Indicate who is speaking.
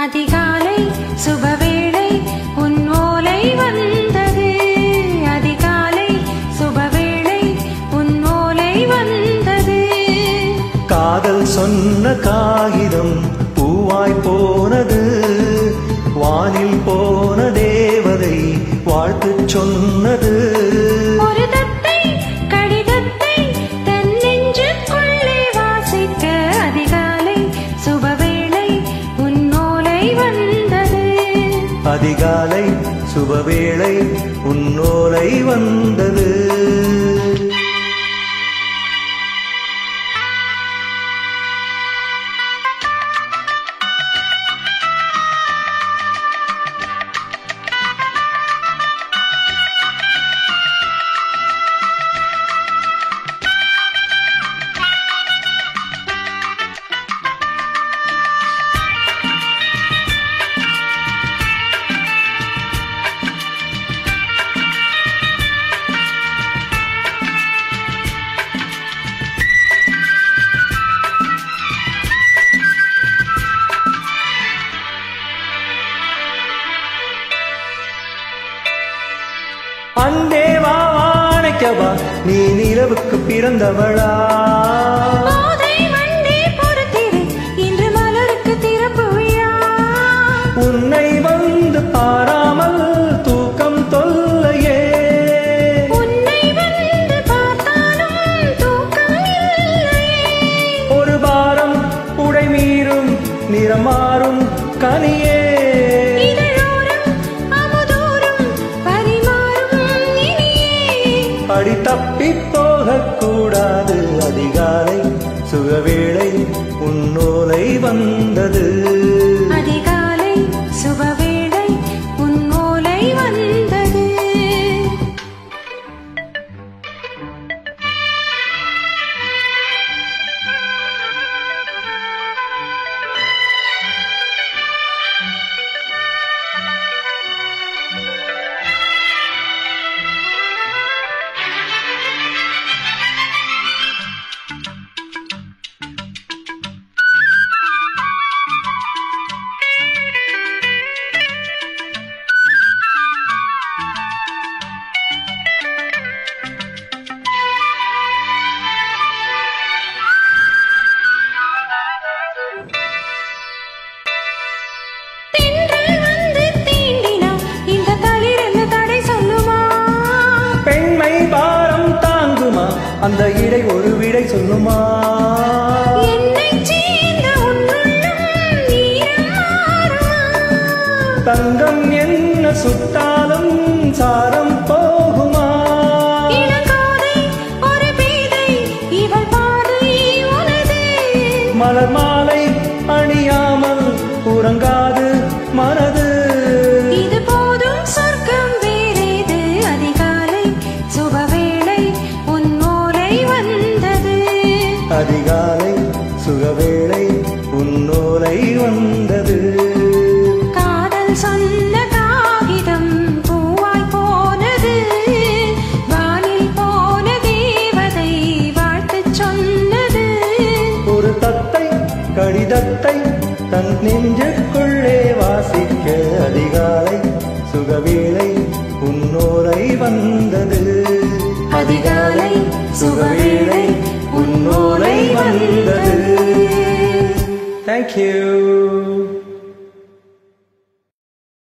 Speaker 1: அதிகாலை சுபவேளை உன் ஓலை வந்தது அதிகாலை சுபவேளை உன் ஓலை வந்தது
Speaker 2: காதல் சொன்ன காகிதம் பூவாய் போனது வானில் போன தேவதை வாழ்த்து சொன்னது
Speaker 1: ஒரு தத்தை கடிதத்தை தன் நெஞ்சுக்குள்ளே வாசிக்க அதிகாலை சுபவேளை உன் ஓலை வந்தது
Speaker 2: அதிகாலை சுபவேளை உன்னோலை வந்தது அந்தே வா வாழைக்கவா நீ நிலவுக்கு பிறந்தவளா
Speaker 1: போதை வண்டி பொறுத்திரு இன்று மலருக்கு திறப்பு விழா
Speaker 2: உன்னை வந்து பாராமல் தூக்கம் தொல்லையே
Speaker 1: உன்னை வந்து பார்த்தாலும் தூக்கம் இல்லையே
Speaker 2: ஒரு வாரம் உடை மீறும் நிறமாறும் கனியே
Speaker 1: இதழோரம் அமுதோறும் பரிமாறும் இனியே
Speaker 2: அடி தப்பி போகக்கூடாது அதிகாலை சுகவேளை உன்னோலை வந்தது
Speaker 1: அதிகாலை சுபவேளை உன் ஓலை வந்தது தென்றல் வந்து தீண்டினா இந்த தளிரென்று தடை சொல்லுமா
Speaker 2: பெண்மை பாரம் தாங்குமா அந்த இடை ஒரு விடை சொல்லுமா
Speaker 1: என்னைச் சேர்ந்த உன்னுள்ளம் ஈரம் மாறுமா
Speaker 2: தங்கம் என்ன சுட்டாலும் சாரம் போகுமா
Speaker 1: இளங்கோதை ஒரு பேதை இவள் பாதை உனது
Speaker 2: மலர் மாலை அணியாமல் உறங்காது மனது
Speaker 1: இது போதும் சொர்க்கம் வேறேது அதிகாலை சுபவேளை உன் ஓலை வந்தது
Speaker 2: அதிகாலை சுகவேளை உன்னோலை வந்தது
Speaker 1: காதல் சொன்ன காகிதம் பூவாய் போனது வானில் போன தேவதை வாழ்த்துச் சொன்னது
Speaker 2: ஒரு தத்தை கடிதத்தை தன் நெஞ்சுக்குள்ளே வாசிக்க அதிகாலை சுகவேளை உன்னோலை வந்தது
Speaker 1: அதிகாலை சுபவேளை உன் ஓலை வந்தது
Speaker 2: தேங்க்யூ